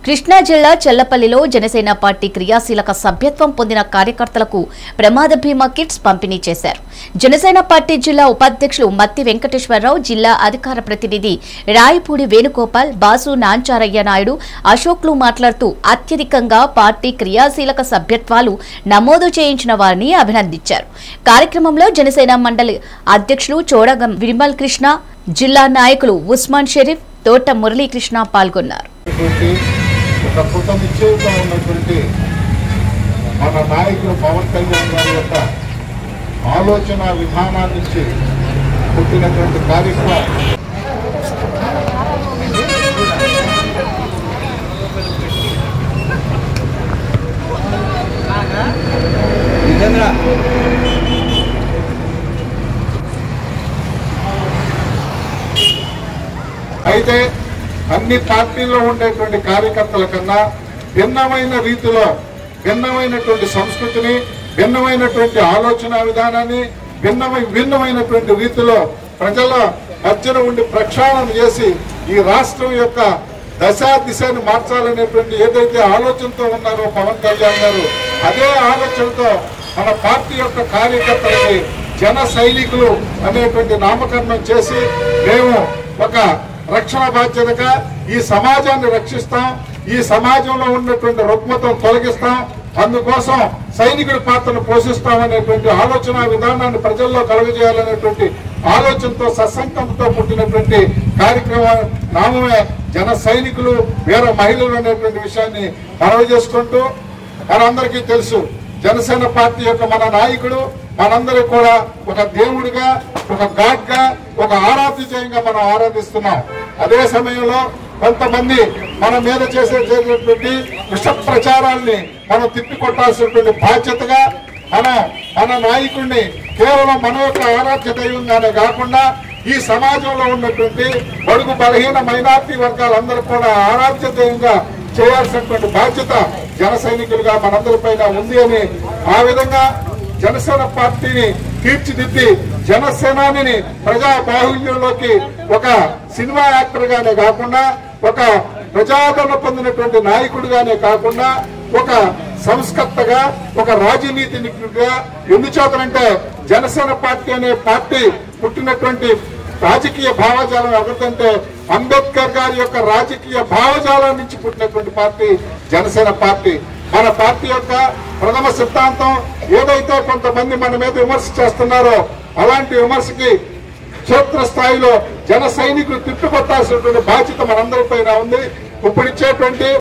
కృష్ణా జిల్లా చెల్లపల్లిలో జనసేన పార్టీ క్రియాశీలక సభ్యత్వం పొందిన కార్యకర్తలకు ప్రమాద బీమా కిట్స్ పంపిణీ చేశారు జనసేన పార్టీ జిల్లా ఉపాధ్యక్షులు మత్తి వెంకటేశ్వరరావు జిల్లా అధికార ప్రతినిధి రాయపూడి వేణుగోపాల్ బాసు నాంచారయ్య నాయుడు అశోక్లు మాట్లాడుతూ అత్యధికంగా పార్టీ క్రియాశీలక సభ్యత్వాలు నమోదు చేయించిన వారిని అభినందించారు కార్యక్రమంలో జనసేన మండలి అధ్యక్షులు చోడగం విమల్ కృష్ణ జిల్లా నాయకులు ఉస్మాన్ షరీఫ్ తోట మురళీకృష్ణ పాల్గొన్నారు ఉన్నటువంటి ఒక కృత నిశ్చయంగా ఉన్నటువంటి మన నాయకుడు పవన్ కళ్యాణ్ గారి యొక్క ఆలోచన విధానాన్ని నుంచి పుట్టినటువంటి కార్యక్రమం అయితే అన్ని పార్టీల్లో ఉండేటువంటి కార్యకర్తల కన్నా భిన్నమైన రీతిలో భిన్నమైనటువంటి సంస్కృతిని భిన్నమైనటువంటి ఆలోచన విధానాన్ని భిన్నమై భిన్నమైనటువంటి రీతిలో ప్రజల మధ్యన ఉండి ప్రక్షాళన చేసి ఈ రాష్ట్రం యొక్క దశా దిశని మార్చాలనేటువంటి ఏదైతే ఆలోచనతో ఉన్నారో పవన్ కళ్యాణ్ గారు అదే ఆలోచనతో మన పార్టీ యొక్క కార్యకర్తలకి జన సైనికులు అనేటువంటి నామకరణం చేసి మేము ఒక రక్షణ బాధ్యతగా ఈ సమాజాన్ని రక్షిస్తాం ఈ సమాజంలో ఉన్నటువంటి రుగ్మతం తొలగిస్తాం అందుకోసం సైనికుడి పాత్రను పోషిస్తాం అనేటువంటి ఆలోచన విధానాన్ని ప్రజల్లో కలుగజేయాలనేటువంటి ఆలోచనతో సత్సంకంతో పుట్టినటువంటి కార్యక్రమం నామమే జన సైనికులు వీర మహిళలు అనేటువంటి విషయాన్ని మనవి చేసుకుంటూ మనందరికీ తెలుసు జనసేన పార్టీ యొక్క మన నాయకుడు మనందరూ కూడా ఒక దేవుడిగా ఒక గాడ్ గా ఒక ఆరాధ్యజయంగా మనం ఆరాధిస్తున్నాం అదే సమయంలో కొంతమంది మన మీద చేసే చేసేటువంటి విష ప్రచారాల్ని మనం తిప్పికొట్టాల్సినటువంటి బాధ్యతగా మనం మన నాయకుడిని కేవలం మన యొక్క ఆరాధ్య దైవంగానే కాకుండా ఈ సమాజంలో ఉన్నటువంటి బడుగు బలహీన మైనార్టీ వర్గాలందరూ కూడా ఆరాధ్య దైవంగా చేయాల్సినటువంటి బాధ్యత జన సైనికులుగా మనందరిపైన ఉంది అని ఆ విధంగా జనసేన పార్టీని తీర్చిదిద్ది జనసేనాని ప్రజా బాహుల్యంలోకి ఒక సినిమా యాక్టర్ గానే కాకుండా ఒక ప్రజాదరణ పొందినటువంటి నాయకుడిగానే కాకుండా ఒక సంస్కర్తగా ఒక రాజనీతి నిపుణుడిగా ఎందుచేతనంటే జనసేన పార్టీ అనే పార్టీ పుట్టినటువంటి రాజకీయ భావజాలం ఎవరిదంటే అంబేద్కర్ గారి యొక్క రాజకీయ భావజాలం నుంచి పుట్టినటువంటి పార్టీ జనసేన పార్టీ మన పార్టీ యొక్క ప్రథమ సిద్ధాంతం ఏదైతే కొంతమంది మన మీద విమర్శ చేస్తున్నారో అలాంటి విమర్శకి క్షేత్రస్థాయిలో జన సైనికులు తిప్పికొట్టాల్సినటువంటి బాధ్యత మనందరిపైన ఉంది ఇప్పుడు ఇచ్చేటువంటి